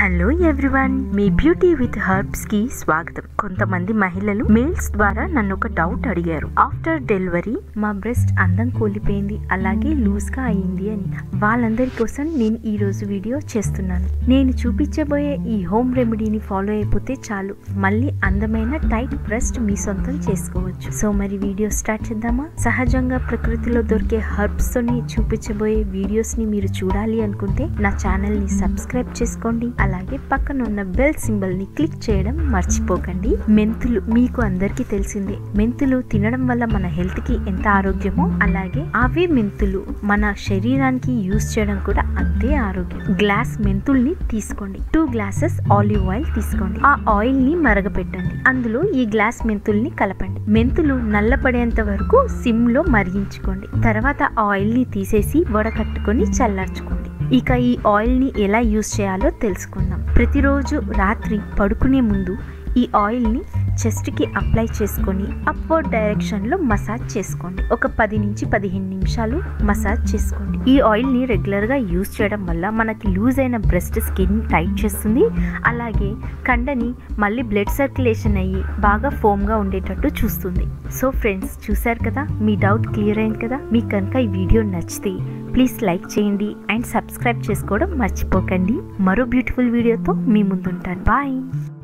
hello everyone మీ beauty with herbs కి స్వాగతం కొంతమంది మహిళలు మెయిల్స్ ద్వారా నన్ను ఒక డౌట్ అడిగారు ఆఫ్టర్ డెలివరీ మా బ్రెస్ట్ అందం కోల్పోయింది అలాగే లూజ్ గా అయింది అని వాళ్ళందరి కోసం నేను ఈ రోజు వీడియో చేస్తున్నాను నేను చూపించబోయే ఈ హోమ్ రెమెడీని ఫాలో అయిపోతే చాలు మళ్ళీ అందమైన టైట్ బ్రెస్ట్ మీ సొంతం చేసుకోవచ్చు సో మరి వీడియో స్టార్ట్ చేద్దామా సహజంగా ప్రకృతిలో దొరికే హర్బ్స్ తోని చూపించబోయే వీడియోస్ ని మీరు చూడాలి అనుకుంటే నా ఛానల్ ని సబ్స్క్రైబ్ చేసుకోండి అలాగే పక్కన ఉన్న బెల్ సింబల్ ని క్లిక్ చేయడం మర్చిపోకండి మెంతులు మీకు అందరికీ తెలిసిందే మెంతులు తినడం వల్ల మన హెల్త్ కి ఎంత ఆరోగ్యమో అలాగే అవే మెంతులు మన శరీరానికి యూజ్ చేయడం కూడా అంతే ఆరోగ్యం గ్లాస్ మెంతుల్ని తీసుకోండి టూ గ్లాసెస్ ఆలివ్ ఆయిల్ తీసుకోండి ఆ ఆయిల్ ని మరగపెట్టండి అందులో ఈ గ్లాస్ మెంతుల్ని కలపండి మెంతులు నల్లపడేంత వరకు సిమ్ లో మరిగించుకోండి తర్వాత ఆయిల్ ని తీసేసి వడకట్టుకొని చల్లార్చుకోండి ఇక ఈ ఆయిల్ ని ఎలా యూజ్ చేయాలో తెలుసుకుందాం ప్రతిరోజు రాత్రి పడుకునే ముందు ఈ ఆయిల్ ని చెస్ట్ కి అప్లై చేసుకొని అప్వర్డ్ డైరెక్షన్ లో మసాజ్ చేసుకోండి ఒక పది నుంచి పదిహేను నిమిషాలు మసాజ్ చేసుకోండి ఈ ఆయిల్ ని రెగ్యులర్ గా యూజ్ చేయడం వల్ల మనకి లూజ్ అయిన బ్రెస్ట్ స్కిన్ టైట్ చేస్తుంది అలాగే కండని మళ్ళీ బ్లడ్ సర్క్యులేషన్ అయ్యి బాగా ఫోమ్ గా ఉండేటట్టు చూస్తుంది సో ఫ్రెండ్స్ చూసారు కదా మీ డౌట్ క్లియర్ అయింది కదా మీకు కనుక ఈ వీడియో నచ్చితే ప్లీజ్ లైక్ చేయండి అండ్ సబ్స్క్రైబ్ చేసుకోవడం మర్చిపోకండి మరో బ్యూటిఫుల్ వీడియోతో మీ ముందుంటాను బాయ్